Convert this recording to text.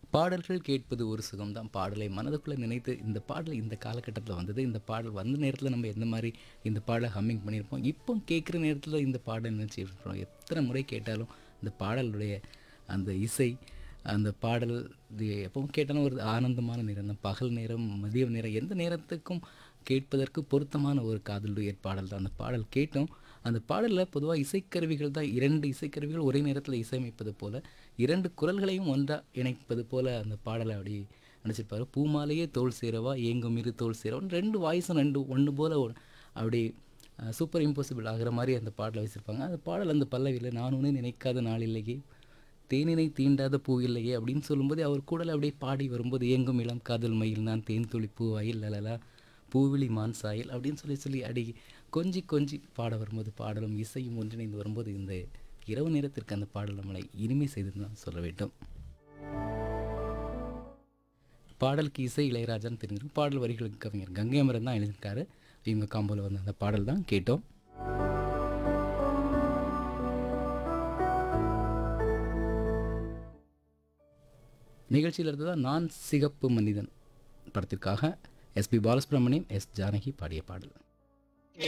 பாடல்கள் கேட்பது ஒரு சுகம்தான் பாடலை மனதுக்குள்ளே நினைத்து இந்த பாடல் இந்த காலகட்டத்தில் வந்தது இந்த பாடல் வந்த நேரத்தில் நம்ம எந்த மாதிரி இந்த பாடலை ஹம்மிங் பண்ணியிருப்போம் இப்போ கேட்குற நேரத்தில் இந்த பாடல் நினச்சிருப்போம் எத்தனை முறை கேட்டாலும் இந்த பாடலுடைய அந்த இசை அந்த பாடல் இது எப்பவும் கேட்டாலும் ஒரு ஆனந்தமான நேரம் தான் பகல் நேரம் மதிய நேரம் எந்த நேரத்துக்கும் கேட்பதற்கு பொருத்தமான ஒரு காதல் டூயட் பாடல் தான் அந்த பாடல் கேட்டோம் அந்த பாடலில் பொதுவாக இசைக்கருவிகள் தான் இரண்டு இசைக்கருவிகள் ஒரே நேரத்தில் இசையமைப்பது போல் இரண்டு குரல்களையும் ஒன்றாக இணைப்பது போல் அந்த பாடலை அப்படி நினச்சிருப்பாரு பூமாலையே தோல் சேரவா ஏங்கும் இரு தோல் சேரவான்னு ரெண்டு வாய்ஸும் ரெண்டு ஒன்று போல் அப்படி சூப்பர் இம்பாசிபிள் ஆகிற மாதிரி அந்த பாடலை வச்சுருப்பாங்க அந்த பாடல் அந்த பல்லவியில் நான் ஒன்று நினைக்காத நாள் இல்லையே தேனினை தீண்டாத பூ இல்லையே அப்படின்னு சொல்லும்போது அவர் கூடல அப்படியே பாடி வரும்போது ஏங்கும் இளம் காதல் மயில் நான் தேன் துளி பூவாயில் லலலா பூவிழி மான் சாயல் அப்படின்னு சொல்லி சொல்லி அடி கொஞ்சி கொஞ்சி பாட வரும்போது பாடலும் இசையும் ஒன்றிணைந்து வரும்போது இந்த இரவு நேரத்திற்கு அந்த பாடல் நம்மளை இனிமை செய்து தான் சொல்ல வேண்டும் பாடலுக்கு இசை இளையராஜான்னு தெரிஞ்சிடும் பாடல் வரிகளுக்கு கவிஞர் கங்கை அமரன் தான் எழுதியிருக்காரு இவங்க காம்போல வந்த அந்த பாடல் தான் கேட்டோம் நிகழ்ச்சியில் இருந்ததான் நான் சிகப்பு மனிதன் படத்திற்காக எஸ்பி பாலசுப்ரமணியம் எஸ் ஜானகி பாடிய பாடல்